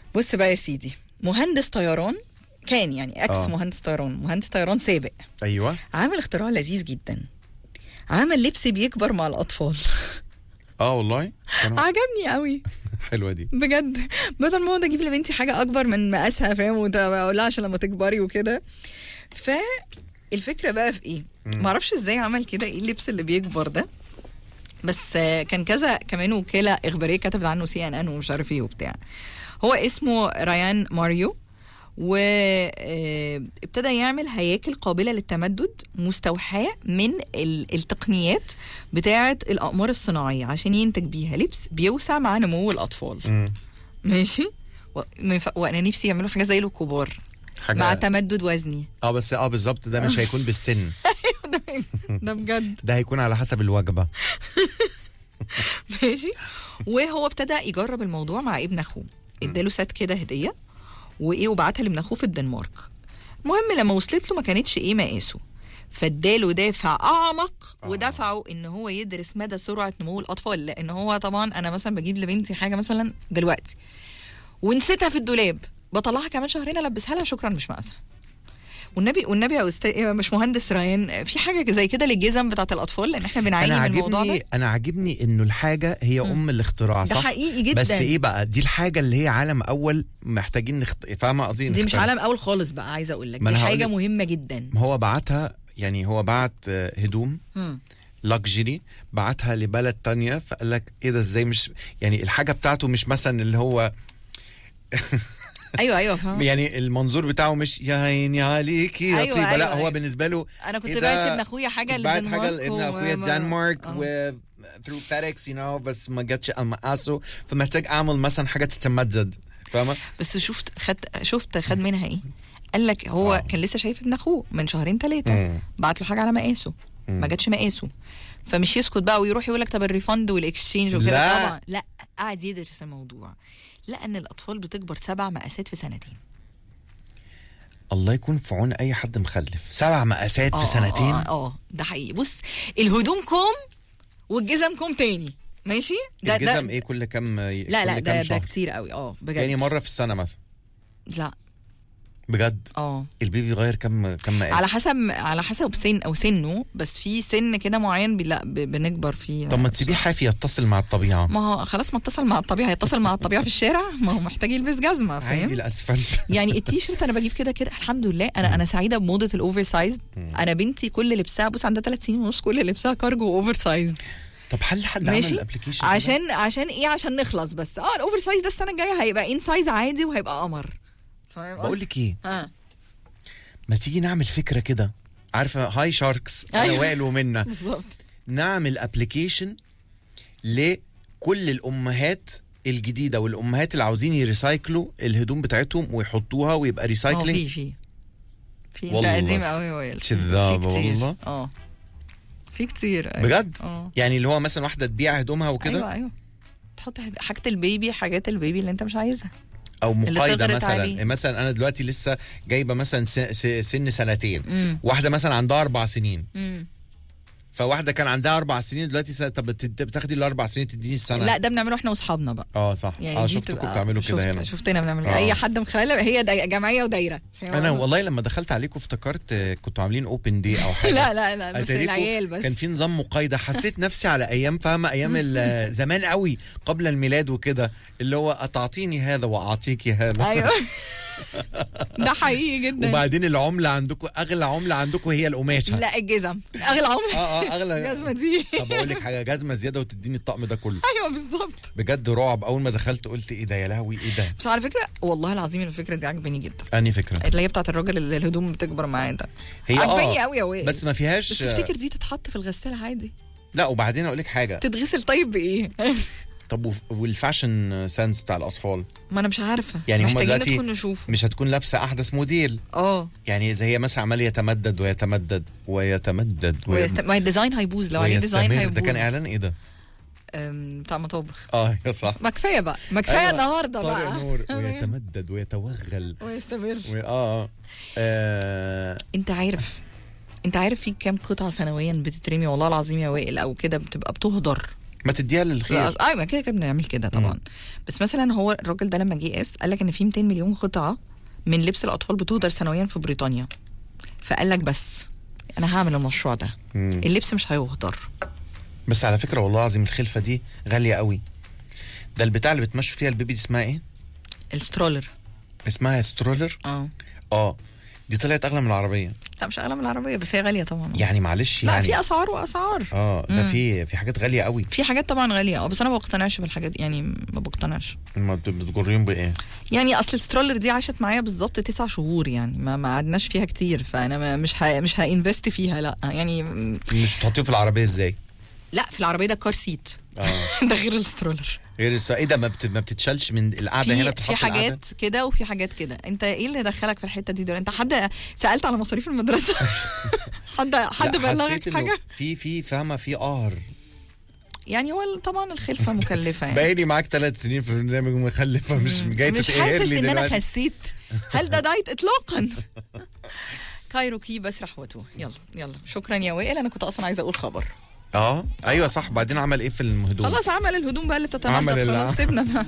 بص بقى يا سيدي مهندس طيران كان يعني اكس آه. مهندس طيران مهندس طيران سابق ايوه عامل اختراع لذيذ جدا عمل لبس بيكبر مع الاطفال اه والله كانوا- عجبني قوي حلوه دي بجد بدل ما اقعد اجيب لبنتي حاجه اكبر من مقاسها فاهم واقول لها عشان لما تكبري وكده فالفكره بقى في ايه معرفش ازاي عمل كده ايه اللبس اللي بيكبر ده بس آه، كان كذا كمان وكاله اخباريه كتبت عنه سي ان ان ومش عارف ايه وبتاع هو اسمه ريان ماريو وابتدى يعمل هياكل قابلة للتمدد مستوحاة من ال- التقنيات بتاعة الأقمار الصناعية عشان ينتج بيها لبس بيوسع مع نمو الأطفال مم. ماشي و... ما ينفع- وانا نفسي يعملوا حاجه زي الكبار حاجه مع تمدد وزني اه بس اه بالظبط ده مش هيكون بالسن ده بجد ده هيكون على حسب الوجبه ماشي وهو ابتدى يجرب الموضوع مع ابن اخوه اداله سات كده هديه وايه وبعتها لابن اخوه في الدنمارك المهم لما وصلت له ما كانتش ايه مقاسه فاداله دافع اعمق آه. ودفعه ان هو يدرس مدى سرعه نمو الاطفال لان هو طبعا انا مثلا بجيب لبنتي حاجه مثلا دلوقتي ونسيتها في الدولاب بطلعها كمان شهرين البسها لها شكرا مش مقاسها والنبي والنبي يا استاذ مش مهندس ريان في حاجه زي كده للجزم بتاعت الاطفال لان احنا بنعاني انا من الموضوع عاجبني ده انا عاجبني انه الحاجه هي ام الاختراع ده صح حقيقي جدا بس ايه بقى دي الحاجه اللي هي عالم اول محتاجين نخت... فاهمه قصدي دي مش نختار. عالم اول خالص بقى عايزه اقول لك ما دي أنا حاجه هقولك- مهمه جدا ما هو بعتها يعني هو بعت آه، هدوم مم. لاكجري بعتها لبلد تانية فقال لك ايه ده ازاي مش يعني الحاجه بتاعته مش مثلا اللي هو ايوه ايوه فاهم يعني المنظور بتاعه مش يا عيني عليكي يا أيوة، طيبه لا أيوة، هو أيوة. بالنسبه له انا كنت إيه بعت ده؟ لابن اخويا حاجه بعت حاجه للدنمارك لابن و- اخويا ما- الدنمارك آه. و ثرو فيدكس يو نو بس ما جاتش مقاسه فمحتاج اعمل مثلا حاجه تتمدد فاهمه؟ بس شفت خد شفت خد منها ايه قال لك هو آه. كان لسه شايف ابن اخوه من شهرين ثلاثه مم. بعت له حاجه على مقاسه مم. ما جاتش مقاسه فمش يسكت بقى ويروح يقول لك طب الريفند والاكسشينج وكده لا. طبعا لا قاعد يدرس الموضوع لقى ان الاطفال بتكبر سبع مقاسات في سنتين الله يكون في عون اي حد مخلف سبع مقاسات آه، في سنتين اه اه ده حقيقي بص الهدوم كوم والجزم كوم تاني ماشي ده الجزم ده ايه كل كام لا كل لا كام ده ده شهر؟ كتير قوي اه بجد يعني مره في السنه مثلا لا بجد اه البيبي يغير كم كم مقاس على حسب على حسب سن او سنه بس في سن كده معين بي- لا ب- بنكبر فيه طب ما تسيبيه حافي يتصل مع الطبيعه ما هو خلاص ما اتصل مع الطبيعه هيتصل مع الطبيعه في الشارع ما هو محتاج يلبس جزمه عادي فاهم الاسفلت يعني التيشيرت انا بجيب كده كده الحمد لله انا انا سعيده بموضه الاوفر سايز انا بنتي كل لبسها بص عندها ثلاث سنين ونص كل لبسها كارجو واوفر سايز طب هل حد عمل ماشي الابلكيشن عشان عشان ايه عشان نخلص بس اه الاوفر سايز ده السنه الجايه هيبقى ان سايز عادي وهيبقى قمر فاهم بقول لك ايه اه ما تيجي نعمل فكره كده عارفه هاي شاركس انا أيوة. وائل ومنا بالظبط نعمل ابلكيشن لكل الامهات الجديده والامهات اللي عاوزين يريسايكلوا الهدوم بتاعتهم ويحطوها ويبقى اه ريسايكلينج في في في ده والله قديم بس. قوي وائل كذابة في كتير. والله. اه في كتير أيوة. بجد اه يعني اللي هو مثلا واحده تبيع هدومها وكده ايوه ايوه تحط حاجة- حاجه البيبي حاجات البيبي اللي انت مش عايزها او اللي مقايضه صغرت مثلا عليه. مثلا انا دلوقتي لسه جايبه مثلا س- س- سن سنتين امم واحده مثلا عندها اربع سنين امم فواحده كان عندها اربع سنين دلوقتي سنة طب بت- بتاخدي الاربع سنين تديني السنه لا ده بنعمله احنا واصحابنا بقى اه صح يعني اه دي شفتكم بتبقى- بتعملوا كده شفت هنا شفتنا بنعمل آه. اي حد مخالف هي دي جمعيه ودايره فاهم انا قصدي؟ والله لما دخلت عليكم افتكرت آه، كنتوا عاملين اوبن دي او حاجه لا لا لا بس أتاريكوا العيال بس كان في نظام مقايضه حسيت نفسي على ايام فاهمه ايام ال- زمان قوي قبل الميلاد وكده اللي هو اتعطيني هذا واعطيك هذا ايوه ده حقيقي جدا وبعدين العمله عندكم اغلى عمله عندكم هي القماشه لا الجزم اغلى عمر اه اه اغلى الجزمه دي طب اقول لك حاجه جزمه زياده وتديني الطقم ده كله ايوه بالظبط بجد رعب اول ما دخلت قلت ايه ده يا لهوي ايه ده بس على فكره والله العظيم الفكره دي عجباني جدا انهي فكره اللي هي بتاعت الراجل اللي الهدوم بتكبر معاه ده هي عجباني اه قوي يا وائل بس ما فيهاش بس تفتكر دي تتحط في الغسالة عادي لا وبعدين اقول لك حاجه تتغسل طيب بايه طب وف- والفاشن سنس بتاع الاطفال ما انا مش عارفه يعني هم محتاجين دلوقتي ندخل نشوف مش هتكون لابسه احدث موديل اه يعني زي هي مثلا عمال يتمدد ويتمدد ويتمدد ويست... ما الديزاين هيبوظ لو عليه ديزاين ويستمر هيبوظ ده كان اعلان ايه ده؟ أم، بتاع مطابخ اه يا صح ما كفايه بقى ما كفايه أيوة، النهارده طارق بقى نور ويتمدد ويتوغل ويستمر و... آه, اه اه انت عارف انت عارف في كام قطعه سنويا بتترمي والله العظيم يا وائل او كده بتبقى بتهدر ما تديها للخير اه ما كده كده بنعمل كده طبعا بس مثلا هو الراجل ده لما جه قاس قال لك ان في 200 مليون قطعه من لبس الاطفال بتهدر سنويا في بريطانيا فقال لك بس انا هعمل المشروع ده مم. اللبس مش هيهدر بس على فكره والله العظيم الخلفه دي غاليه قوي ده البتاع اللي بتمشوا فيها البيبي دي اسمها ايه السترولر اسمها سترولر اه اه دي طلعت اغلى من العربيه لا مش اغلى من العربيه بس هي غاليه طبعا يعني معلش لا يعني في اسعار واسعار اه ده في في حاجات غاليه قوي في حاجات طبعا غاليه اه بس انا ما بقتنعش بالحاجات يعني ما بقتنعش ما بت- بتجريهم بايه يعني اصل السترولر دي عاشت معايا بالظبط تسع شهور يعني ما ما قعدناش فيها كتير فانا ما مش ه... مش هانفست فيها لا يعني م- مش بتحطيه في العربيه ازاي لا في العربيه ده كار سيت اه ده غير السترولر غير الس- ايه ده ما, بت... ما بتتشالش من القعده هنا في بتحط في القعدة؟ حاجات كده وفي حاجات كده انت ايه اللي دخلك في الحته دي دول انت حد سالت على مصاريف المدرسه حد حد لا، بلغك حسيت إنه حاجه في في فاهمه في قهر يعني هو طبعا الخلفه مكلفه يعني باقي معاك ثلاث سنين في البرنامج ومخلفه مش جاي مش تتقهر حاسس لي ان انا دلوقتي خسيت هل ده دايت اطلاقا كايروكي بس رحوته يلا يلا شكرا يا وائل انا كنت اصلا عايزه اقول خبر اه ايوه صح بعدين عمل ايه في الهدوم خلاص عمل الهدوم بقى اللي عمل بتتمدد اللي خلاص عمل. سيبنا بقى